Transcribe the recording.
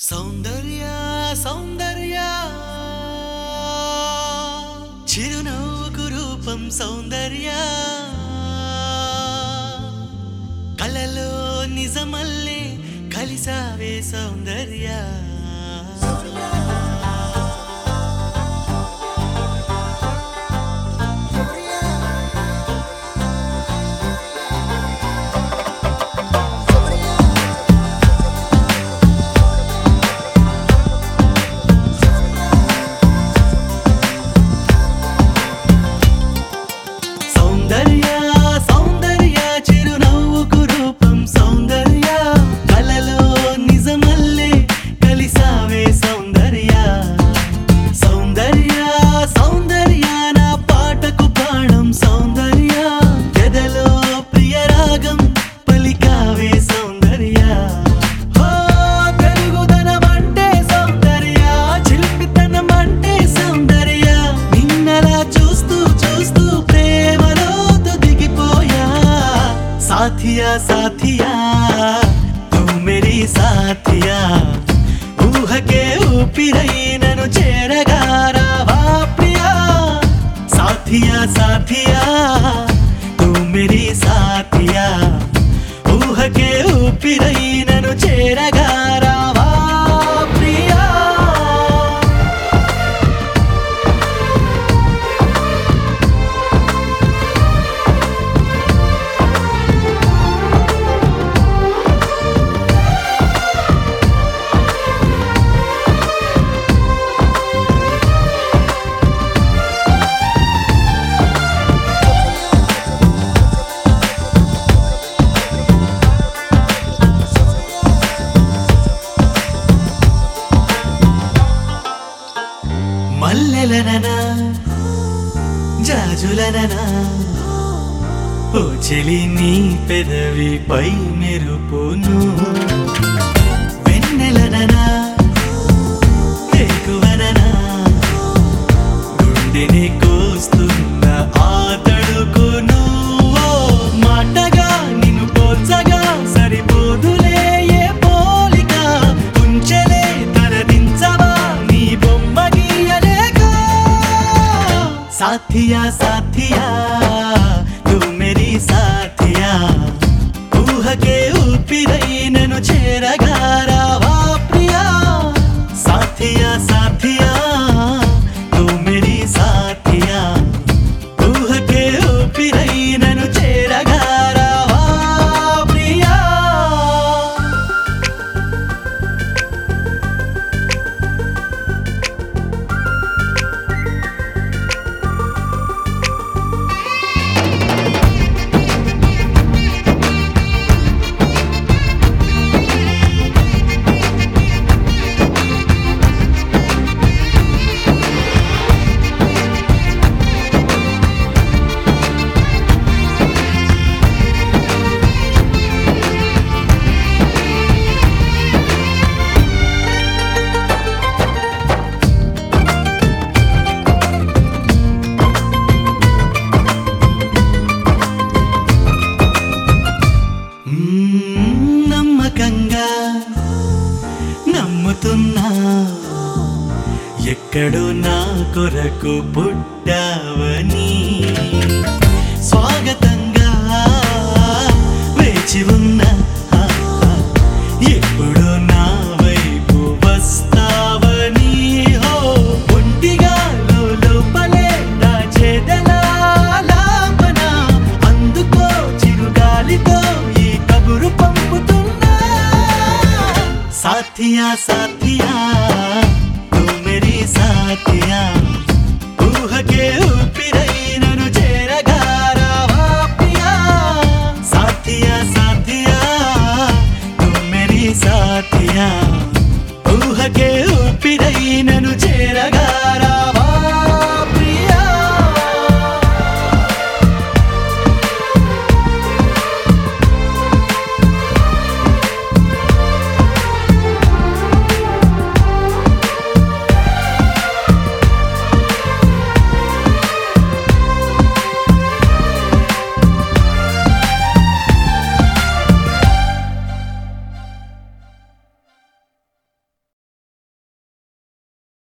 సౌందర్య సౌందర్య చిరునవ్వుకు రూపం సౌందర్య కలలో నిజమల్లే కలిసావే సౌందర్య సౌందర్య సౌందర్య చిరునవ్వుకు రూపం సౌందర్య కలలో నిజమల్లే కలిసావే సౌందర్య సౌందర్య సౌందర్య నా పాటకు ప్రాణం సౌందర్య ఎదలో ప్రియరాగం పలికావే సౌందర్య ఓ తెలుగుదనం అంటే సౌందర్య చిలిపితనం అంటే సౌందర్య నిన్నలా చూస్తూ చూస్తూ ప్రేమలో దిగిపోయా సాథియా సాథియా తూ మేరీ సాథియా ఊహకే ఊపిరై నన్ను చేరగా రావా ప్రియా సాథియా సాథియా తూ మేరీ సాథియా ఊహకే ఊపిరై నన్ను చేరగా రావా ప్రియా మల్లెలననా జాజులననా ఓ చెలి నీ పెదవిపై మెరుపును వెన్నెలననా ఎక్కువననా గుండెని కోస్తున్న ఆ తడుకును ఓ మాటగా నిన్ను పోల్చగా సరిపోదులే ఏ పోలిక ఉంచలే తలదించవా నీ బొమ్మ గీయలేగా సాథియా సాథియా తూ మేరీ సాథియా ఊహకే ఊపిరై నన్ను చేరగా రావా ప్రియా సాథియా సాథియా తూ మేరీ సాథియా ఊహకే ఊపిరై నన్ను చేరగా రావా ప్రియా మ్మ్, నమ్మకంగా నమ్ముతున్నా ఎక్కడో నా కొరకు పుట్టావని స్వాగతంగా వేచి ఉన్నా ఎప్పుడు నా వైపు వస్తావని హో ఒంటిగా లోపలే దాచేదలా లాపన అందుకో చిరుగాలితో ఈ కబురు పంపుతున్నా సాథియా సాథియా తూ మేరీ సాథియా ఊహకే ఊపిరై నన్ను చేరగా రావా ప్రియా సాథియా సాథియా తూ మేరీ సాథియా ఊహకే